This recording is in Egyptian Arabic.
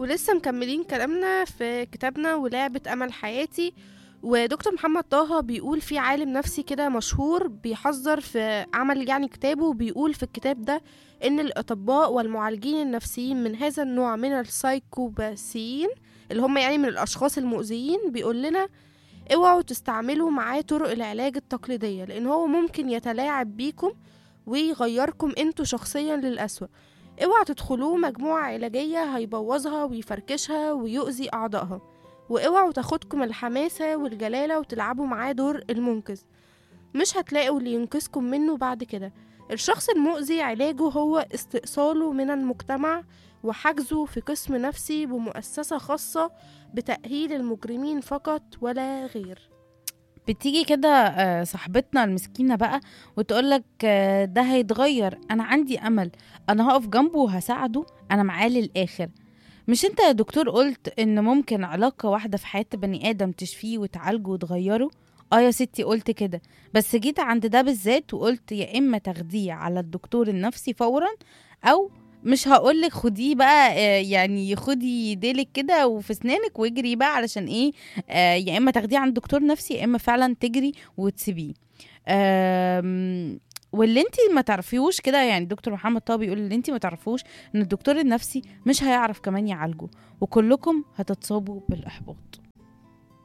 ولسه مكملين كلامنا في كتابنا ولعبة أمل حياتي ودكتور محمد طه بيقول في عالم نفسي كده مشهور بيحذر في عمل يعني كتابه بيقول في الكتاب ده إن الأطباء والمعالجين النفسيين من هذا النوع من السايكوباسيين اللي هم يعني من الأشخاص المؤذيين بيقول لنا اوعوا تستعملوا معاه طرق العلاج التقليدية لأن هو ممكن يتلاعب بيكم ويغيركم انتوا شخصيا للأسوأ اوعى تدخلوه مجموعة علاجية هيبوظها ويفركشها ويؤذي أعضائها واوعوا تاخدكم الحماسة والجلالة وتلعبوا معاه دور المنقذ مش هتلاقوا اللي ينقذكم منه بعد كده الشخص المؤذي علاجه هو استئصاله من المجتمع وحجزه في قسم نفسي بمؤسسة خاصة بتأهيل المجرمين فقط ولا غير بتيجي كده آه، صاحبتنا المسكينة بقى وتقولك آه، ده هيتغير أنا عندي أمل أنا هقف جنبه وهساعده أنا معاه للآخر مش انت يا دكتور قلت ان ممكن علاقة واحدة في حياة بني آدم تشفيه وتعالجه وتغيره اه يا ستي قلت كده بس جيت عند ده بالذات وقلت يا اما تاخديه على الدكتور النفسي فورا او مش هقولك خديه بقى آه، يعني خدي ديلك كده وفي اسنانك واجري بقى علشان ايه آه، يا اما تاخديه عند دكتور نفسي يا اما فعلا تجري وتسيبيه آم، واللي انت ما تعرفيهوش كده يعني دكتور محمد طه بيقول اللي انت ما تعرفوش ان الدكتور النفسي مش هيعرف كمان يعالجه وكلكم هتتصابوا بالاحباط